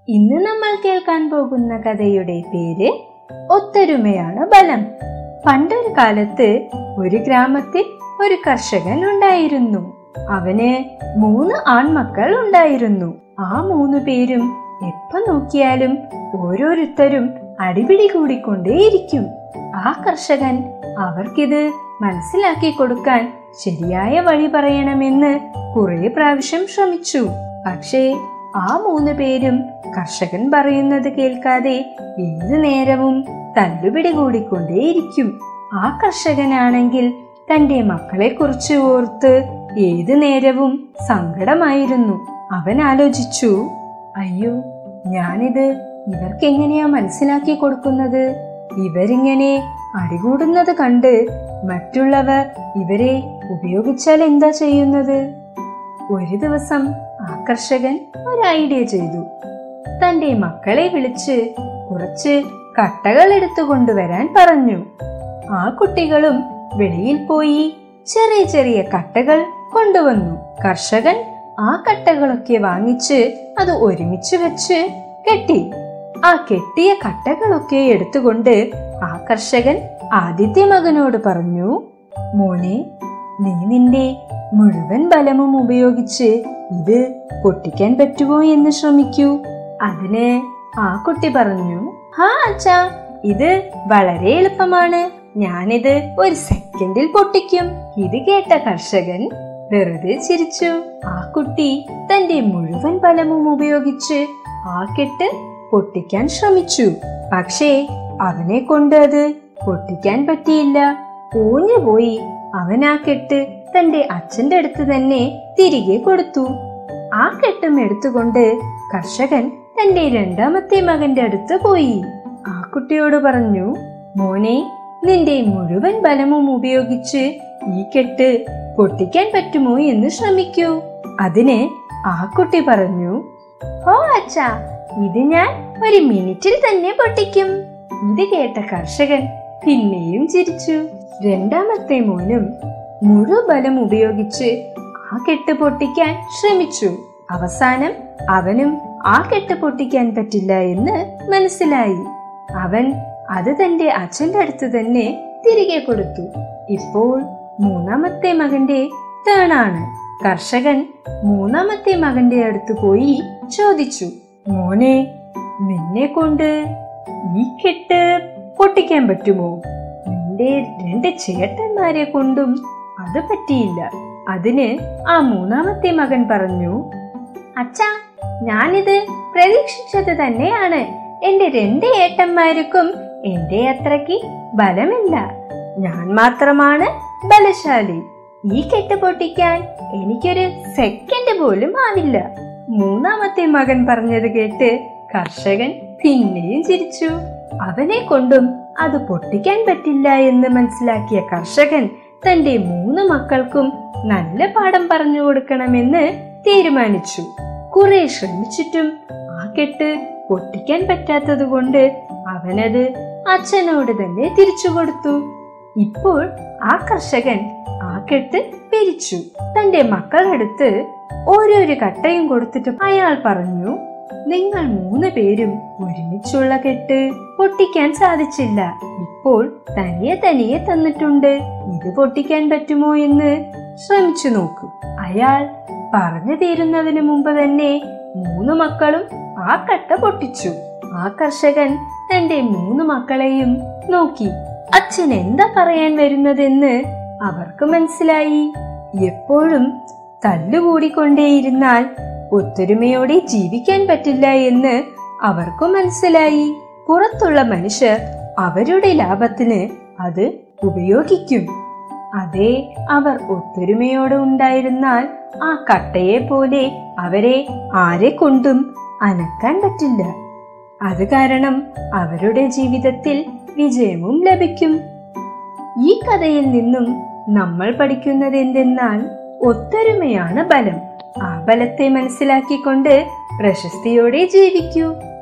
ഇന്ന് നമ്മൾ കേൾക്കാൻ പോകുന്ന കഥയുടെ പേര് ഒത്തൊരുമയാണ് ബലം പണ്ടൊരു കാലത്ത് ഒരു ഗ്രാമത്തിൽ ഒരു കർഷകൻ ഉണ്ടായിരുന്നു അവന് മൂന്ന് ആൺമക്കൾ ഉണ്ടായിരുന്നു ആ മൂന്ന് പേരും എപ്പോ നോക്കിയാലും ഓരോരുത്തരും അടിപിടി കൂടിക്കൊണ്ടേയിരിക്കും ആ കർഷകൻ അവർക്കിത് മനസ്സിലാക്കി കൊടുക്കാൻ ശരിയായ വഴി പറയണമെന്ന് കുറെ പ്രാവശ്യം ശ്രമിച്ചു പക്ഷേ ആ മൂന്ന് പേരും കർഷകൻ പറയുന്നത് കേൾക്കാതെ ഏതു നേരവും തല്ലുപിടി കൂടിക്കൊണ്ടേയിരിക്കും ആ കർഷകനാണെങ്കിൽ തന്റെ മക്കളെ കുറിച്ച് ഓർത്ത് ഏതു നേരവും സങ്കടമായിരുന്നു അവൻ ആലോചിച്ചു അയ്യോ ഞാനിത് ഇവർക്ക് എങ്ങനെയാ മനസ്സിലാക്കി കൊടുക്കുന്നത് ഇവരിങ്ങനെ അടികൂടുന്നത് കണ്ട് മറ്റുള്ളവർ ഇവരെ ഉപയോഗിച്ചാൽ എന്താ ചെയ്യുന്നത് ഒരു ദിവസം ആ കർഷകൻ ഒരു ഐഡിയ ചെയ്തു തന്റെ മക്കളെ വിളിച്ച് കുറച്ച് കട്ടകൾ എടുത്തു കൊണ്ടുവരാൻ പറഞ്ഞു ആ കുട്ടികളും വെളിയിൽ പോയി ചെറിയ ചെറിയ കട്ടകൾ കൊണ്ടുവന്നു കർഷകൻ ആ കട്ടകളൊക്കെ വാങ്ങിച്ച് അത് ഒരുമിച്ച് വെച്ച് കെട്ടി ആ കെട്ടിയ കട്ടകളൊക്കെ എടുത്തുകൊണ്ട് ആ കർഷകൻ ആദിത്യ മകനോട് പറഞ്ഞു മോനെ നീ നിന്റെ മുഴുവൻ ബലമും ഉപയോഗിച്ച് ഇത് പൊട്ടിക്കാൻ പറ്റുമോ എന്ന് ശ്രമിക്കൂ അതിന് ആ കുട്ടി പറഞ്ഞു ഹാ അച്ഛാ ഇത് വളരെ എളുപ്പമാണ് ഞാനിത് ഒരു സെക്കൻഡിൽ പൊട്ടിക്കും ഇത് കേട്ട കർഷകൻ വെറുതെ ചിരിച്ചു ആ കുട്ടി തന്റെ മുഴുവൻ ബലമും ഉപയോഗിച്ച് ആ കെട്ട് പൊട്ടിക്കാൻ ശ്രമിച്ചു പക്ഷേ അവനെ കൊണ്ട് അത് പൊട്ടിക്കാൻ പറ്റിയില്ല ഊഞ്ഞു പോയി അവൻ ആ കെട്ട് തന്റെ അച്ഛന്റെ അടുത്ത് തന്നെ തിരികെ കൊടുത്തു ആ കെട്ടും എടുത്തുകൊണ്ട് കർഷകൻ തന്റെ രണ്ടാമത്തെ മകന്റെ അടുത്ത് പോയി ആ കുട്ടിയോട് പറഞ്ഞു മോനെ നിന്റെ മുഴുവൻ ബലമും ഉപയോഗിച്ച് ഈ കെട്ട് പൊട്ടിക്കാൻ പറ്റുമോ എന്ന് ശ്രമിക്കൂ അതിന് ആ കുട്ടി പറഞ്ഞു ഓ അച്ഛാ ഇത് ഞാൻ ഒരു മിനിറ്റിൽ തന്നെ പൊട്ടിക്കും ഇത് കേട്ട കർഷകൻ പിന്നെയും ചിരിച്ചു രണ്ടാമത്തെ മോനും മുഴു ബലം ഉപയോഗിച്ച് ആ കെട്ട് പൊട്ടിക്കാൻ ശ്രമിച്ചു അവസാനം അവനും ആ കെട്ട് പൊട്ടിക്കാൻ പറ്റില്ല എന്ന് മനസ്സിലായി അവൻ അത് തന്റെ അച്ഛന്റെ അടുത്ത് തന്നെ തിരികെ കൊടുത്തു ഇപ്പോൾ മൂന്നാമത്തെ മകന്റെ ടേണാണ് കർഷകൻ മൂന്നാമത്തെ മകന്റെ അടുത്ത് പോയി ചോദിച്ചു മോനെ നിന്നെ കൊണ്ട് ഈ കെട്ട് പൊട്ടിക്കാൻ പറ്റുമോ നിന്റെ രണ്ട് ചേട്ടന്മാരെ കൊണ്ടും അത് പറ്റിയില്ല അതിന് ആ മൂന്നാമത്തെ മകൻ പറഞ്ഞു അച്ഛാ ഞാനിത് പ്രതീക്ഷിച്ചത് തന്നെയാണ് എന്റെ രണ്ട് ഏട്ടന്മാർക്കും എന്റെ അത്രയ്ക്ക് ബലമില്ല ഞാൻ മാത്രമാണ് ബലശാലി ഈ കെട്ട് പൊട്ടിക്കാൻ എനിക്കൊരു സെക്കൻഡ് പോലും ആവില്ല മൂന്നാമത്തെ മകൻ പറഞ്ഞത് കേട്ട് കർഷകൻ പിന്നെയും ചിരിച്ചു അവനെ കൊണ്ടും അത് പൊട്ടിക്കാൻ പറ്റില്ല എന്ന് മനസ്സിലാക്കിയ കർഷകൻ തന്റെ മൂന്ന് മക്കൾക്കും നല്ല പാഠം പറഞ്ഞു കൊടുക്കണമെന്ന് തീരുമാനിച്ചു കുറെ ശ്രമിച്ചിട്ടും ആ കെട്ട് പൊട്ടിക്കാൻ പറ്റാത്തത് കൊണ്ട് അവനത് അച്ഛനോട് തന്നെ തിരിച്ചു കൊടുത്തു ഇപ്പോൾ ആ കർഷകൻ ആ കെട്ട് പിരിച്ചു തന്റെ മക്കളടുത്ത് ഓരോരു കട്ടയും കൊടുത്തിട്ട് അയാൾ പറഞ്ഞു നിങ്ങൾ മൂന്ന് പേരും ഒരുമിച്ചുള്ള കെട്ട് പൊട്ടിക്കാൻ സാധിച്ചില്ല ഇപ്പോൾ തനിയെ തനിയെ തന്നിട്ടുണ്ട് ഇത് പൊട്ടിക്കാൻ പറ്റുമോ എന്ന് ശ്രമിച്ചു നോക്കൂ അയാൾ പറഞ്ഞു തീരുന്നതിന് മുമ്പ് തന്നെ മൂന്ന് മക്കളും ആ കട്ട പൊട്ടിച്ചു ആ കർഷകൻ തന്റെ മൂന്ന് മക്കളെയും നോക്കി അച്ഛൻ എന്താ പറയാൻ വരുന്നതെന്ന് അവർക്ക് മനസ്സിലായി എപ്പോഴും തല്ലുകൂടിക്കൊണ്ടേയിരുന്നാൽ ഒത്തൊരുമയോടെ ജീവിക്കാൻ പറ്റില്ല എന്ന് അവർക്ക് മനസ്സിലായി പുറത്തുള്ള മനുഷ്യർ അവരുടെ ലാഭത്തിന് അത് ഉപയോഗിക്കും അതേ അവർ ഒത്തൊരുമയോടെ ഉണ്ടായിരുന്നാൽ ആ കട്ടയെ പോലെ അവരെ ആരെ കൊണ്ടും അനക്കാൻ പറ്റില്ല അത് കാരണം അവരുടെ ജീവിതത്തിൽ വിജയവും ലഭിക്കും ഈ കഥയിൽ നിന്നും നമ്മൾ പഠിക്കുന്നത് എന്തെന്നാൽ ഒത്തൊരുമയാണ് ബലം ആ ബലത്തെ മനസ്സിലാക്കിക്കൊണ്ട് പ്രശസ്തിയോടെ ജീവിക്കൂ